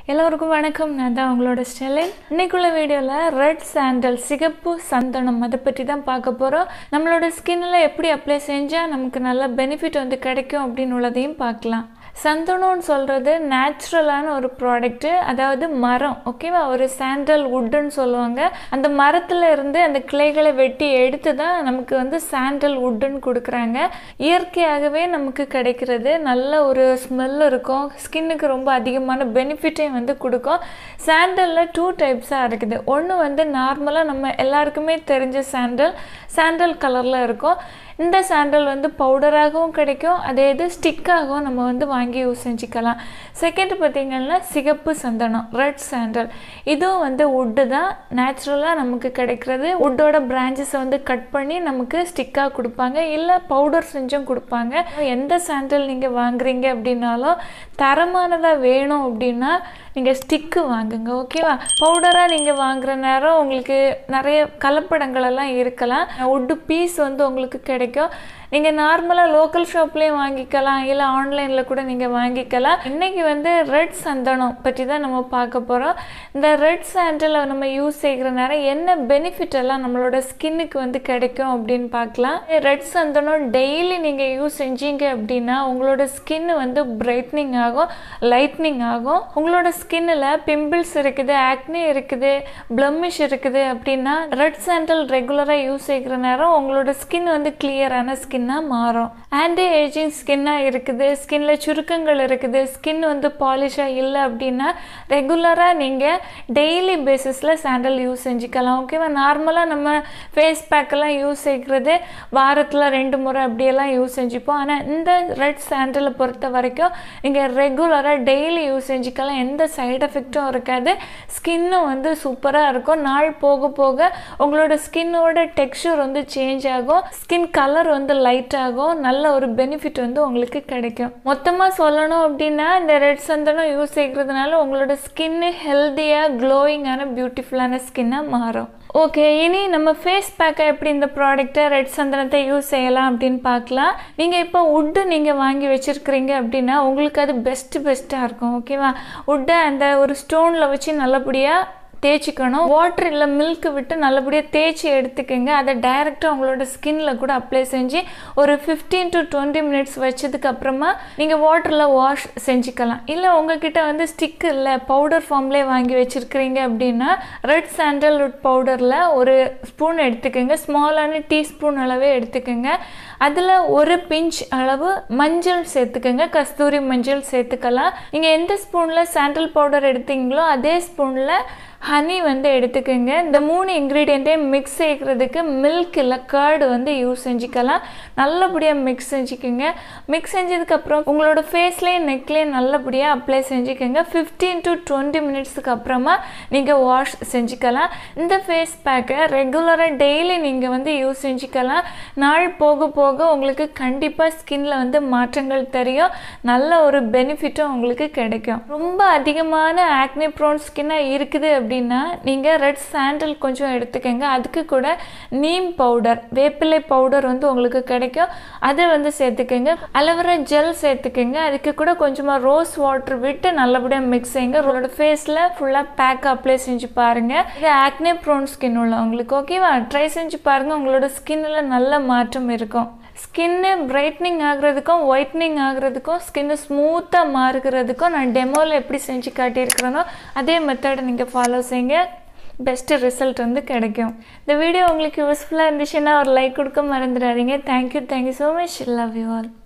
எல்லோருக்கும் வணக்கம் நான் தான் உங்களோட ஸ்டெலின் இன்னைக்குள்ள வீடியோவில் ரெட் சாண்டல் சிகப்பு சந்தனம் அதை பற்றி தான் பார்க்க போகிறோம் நம்மளோட ஸ்கின்னில் எப்படி அப்ளை செஞ்சால் நமக்கு நல்ல பெனிஃபிட் வந்து கிடைக்கும் அப்படின்னு உள்ளதையும் பார்க்கலாம் சந்தனம்னு சொல்கிறது நேச்சுரலான ஒரு ப்ராடக்ட்டு அதாவது மரம் ஓகேவா ஒரு சாண்டல் வுட்டுன்னு சொல்லுவாங்க அந்த மரத்தில் இருந்து அந்த கிளைகளை வெட்டி எடுத்து தான் நமக்கு வந்து சாண்டல் வுட்டுன்னு கொடுக்குறாங்க இயற்கையாகவே நமக்கு கிடைக்கிறது நல்ல ஒரு ஸ்மெல் இருக்கும் ஸ்கின்னுக்கு ரொம்ப அதிகமான பெனிஃபிட்டையும் வந்து கொடுக்கும் சாண்டலில் டூ டைப்ஸாக இருக்குது ஒன்று வந்து நார்மலாக நம்ம எல்லாருக்குமே தெரிஞ்ச சாண்டல் சாண்டல் கலரில் இருக்கும் இந்த சாண்டல் வந்து பவுடராகவும் கிடைக்கும் அதே இது ஸ்டிக்காகவும் நம்ம வந்து வாங்கி யூஸ் செஞ்சுக்கலாம் செகண்ட் பார்த்திங்கன்னா சிகப்பு சந்தனம் ரெட் சாண்டல் இதுவும் வந்து வுட்டு தான் நேச்சுரலாக நமக்கு கிடைக்கிறது வுட்டோட பிரான்ச்சஸை வந்து கட் பண்ணி நமக்கு ஸ்டிக்காக கொடுப்பாங்க இல்லை பவுடர் செஞ்சும் கொடுப்பாங்க எந்த சாண்டல் நீங்கள் வாங்குறீங்க அப்படின்னாலும் தரமானதாக வேணும் அப்படின்னா நீங்கள் ஸ்டிக்கு வாங்குங்க ஓகேவா பவுடராக நீங்கள் வாங்குற நேரம் உங்களுக்கு நிறைய கலப்படங்கள் எல்லாம் இருக்கலாம் வுட்டு பீஸ் வந்து உங்களுக்கு கிடைக்கும் நீங்கள் நார்மலாக லோக்கல் ஷாப்லேயும் வாங்கிக்கலாம் இல்லை ஆன்லைனில் கூட நீங்கள் வாங்கிக்கலாம் இன்றைக்கி வந்து ரெட் சந்தனம் பற்றி தான் நம்ம பார்க்க போகிறோம் இந்த ரெட் சாண்டலை நம்ம யூஸ் செய்கிற நேரம் என்ன பெனிஃபிட் எல்லாம் நம்மளோட ஸ்கின்னுக்கு வந்து கிடைக்கும் அப்படின்னு பார்க்கலாம் ரெட் சந்தனம் டெய்லி நீங்கள் யூஸ் செஞ்சீங்க அப்படின்னா உங்களோட ஸ்கின் வந்து பிரைட்னிங் ஆகும் லைட்னிங் ஆகும் உங்களோட ஸ்கின்னில் பிம்பிள்ஸ் இருக்குது ஆக்னி இருக்குது ப்ளம்மிஷ் இருக்குது அப்படின்னா ரெட் சாண்டல் ரெகுலராக யூஸ் செய்கிற நேரம் உங்களோட ஸ்கின் வந்து கிளியரான ஸ்கின்னாக மாறும் ஆன்டி ஏஜிங் ஸ்கின்னாக இருக்குது ஸ்கின்ல சுருக்கங்கள் இருக்குது ஸ்கின் வந்து பாலிஷாக இல்லை அப்படின்னா ரெகுலராக நீங்கள் டெய்லி பேசிஸில் சாண்டல் யூஸ் செஞ்சுக்கலாம் ஓகேவா நார்மலாக நம்ம ஃபேஸ் பேக்கெல்லாம் யூஸ் செய்கிறது வாரத்தில் ரெண்டு முறை அப்படியெல்லாம் யூஸ் செஞ்சுப்போம் ஆனால் இந்த ரெட் சாண்டலை பொறுத்த வரைக்கும் நீங்கள் ரெகுலராக டெய்லி யூஸ் செஞ்சுக்கலாம் எந்த சைடு எஃபெக்டும் இருக்காது ஸ்கின்னும் வந்து சூப்பராக இருக்கும் நாள் போக போக உங்களோட ஸ்கின்னோட டெக்ஸ்சர் வந்து சேஞ்ச் ஆகும் ஸ்கின் கலர் வந்து லைட் ஆகும் நல்ல ஒரு பெனிஃபிட் வந்து உங்களுக்கு கிடைக்கும் மொத்தமாக சொல்லணும் அப்படின்னா இந்த ரெட் சந்தனம் யூஸ் செய்கிறதுனால உங்களோட ஸ்கின்னு ஹெல்த்தியாக க்ளோயிங்கான பியூட்டிஃபுல்லான ஸ்கின்னாக மாறும் ஓகே இனி நம்ம ஃபேஸ் பேக்கை எப்படி இந்த ப்ராடக்ட்டை ரெட் சந்தனத்தை யூஸ் செய்யலாம் அப்படின்னு பார்க்கலாம் நீங்கள் இப்போ உட்டு நீங்கள் வாங்கி வச்சுருக்கிறீங்க அப்படின்னா உங்களுக்கு அது பெஸ்ட்டு பெஸ்ட்டாக இருக்கும் ஓகேவா உட்டை அந்த ஒரு ஸ்டோனில் வச்சு நல்லபடியாக தேய்ச்சிக்கணும் வாட்டர் இல்லை மில்க் விட்டு நல்லபடியாக தேய்ச்சி எடுத்துக்கோங்க அதை டைரெக்டாக உங்களோட ஸ்கின்ல கூட அப்ளை செஞ்சு ஒரு ஃபிஃப்டீன் டு டுவெண்ட்டி மினிட்ஸ் வச்சதுக்கு அப்புறமா நீங்கள் வாட்டரில் வாஷ் செஞ்சுக்கலாம் இல்லை உங்ககிட்ட வந்து ஸ்டிக் இல்லை பவுடர் ஃபார்ம்லேயே வாங்கி வச்சுருக்கிறீங்க அப்படின்னா ரெட் சாண்டல்வுட் பவுடரில் ஒரு ஸ்பூன் எடுத்துக்கோங்க ஸ்மாலான டீஸ்பூன் அளவே எடுத்துக்கோங்க அதில் ஒரு பிஞ்ச் அளவு மஞ்சள் சேர்த்துக்கோங்க கஸ்தூரி மஞ்சள் சேர்த்துக்கலாம் நீங்கள் எந்த ஸ்பூனில் சாண்டல் பவுடர் எடுத்தீங்களோ அதே ஸ்பூனில் ஹனி வந்து எடுத்துக்கோங்க இந்த மூணு இன்க்ரீடியண்ட்டையும் மிக்ஸ் செய்கிறதுக்கு மில்க் இல்லை கர்டு வந்து யூஸ் செஞ்சுக்கலாம் நல்லபடியாக மிக்ஸ் செஞ்சுக்கோங்க மிக்ஸ் செஞ்சதுக்கப்புறம் உங்களோட ஃபேஸ்லேயும் நெக்லேயும் நல்லபடியாக அப்ளை செஞ்சுக்கோங்க ஃபிஃப்டீன் டு டுவெண்ட்டி மினிட்ஸுக்கு அப்புறமா நீங்கள் வாஷ் செஞ்சுக்கலாம் இந்த ஃபேஸ் பேக்கை ரெகுலராக டெய்லி நீங்கள் வந்து யூஸ் செஞ்சுக்கலாம் நாள் போக போக உங்களுக்கு கண்டிப்பாக ஸ்கின்ல வந்து மாற்றங்கள் தெரியும் நல்ல ஒரு பெனிஃபிட்டும் உங்களுக்கு கிடைக்கும் ரொம்ப அதிகமான ஆக்னி ப்ரோன் ஸ்கின்னாக இருக்குது அப்படின்னா நீங்கள் ரெட் சாண்டல் கொஞ்சம் எடுத்துக்கோங்க அதுக்கு கூட நீம் பவுடர் வேப்பிலை பவுடர் வந்து உங்களுக்கு கிடைக்கும் அதை வந்து சேர்த்துக்கோங்க அலோவேரா ஜெல் சேர்த்துக்கோங்க அதுக்கு கூட கொஞ்சமாக ரோஸ் வாட்டர் விட்டு நல்லபடியாக மிக்ஸ் செய்யுங்க உங்களோட ஃபேஸில் ஃபுல்லாக பேக் அப்ளை செஞ்சு பாருங்கள் இது ஆக்னே ப்ரோன் ஸ்கின் உள்ளவங்களுக்கு ஓகேவா ட்ரை செஞ்சு பாருங்கள் உங்களோட ஸ்கின்னில் நல்ல மாற்றம் இருக்கும் ஸ்கின்னு பிரைட்னிங் ஆகுறதுக்கும் ஒயிட்னிங் ஆகுறதுக்கும் ஸ்கின்னு ஸ்மூத்தாக மாறுகிறதுக்கும் நான் டெமோவில் எப்படி செஞ்சு காட்டியிருக்கிறேனோ அதே மெத்தடை நீங்கள் ஃபாலோ செய்யுங்க பெஸ்ட்டு ரிசல்ட் வந்து கிடைக்கும் இந்த வீடியோ உங்களுக்கு யூஸ்ஃபுல்லாக இருந்துச்சுன்னா ஒரு லைக் கொடுக்க மறந்துடாதீங்க thank you thank you so much love you all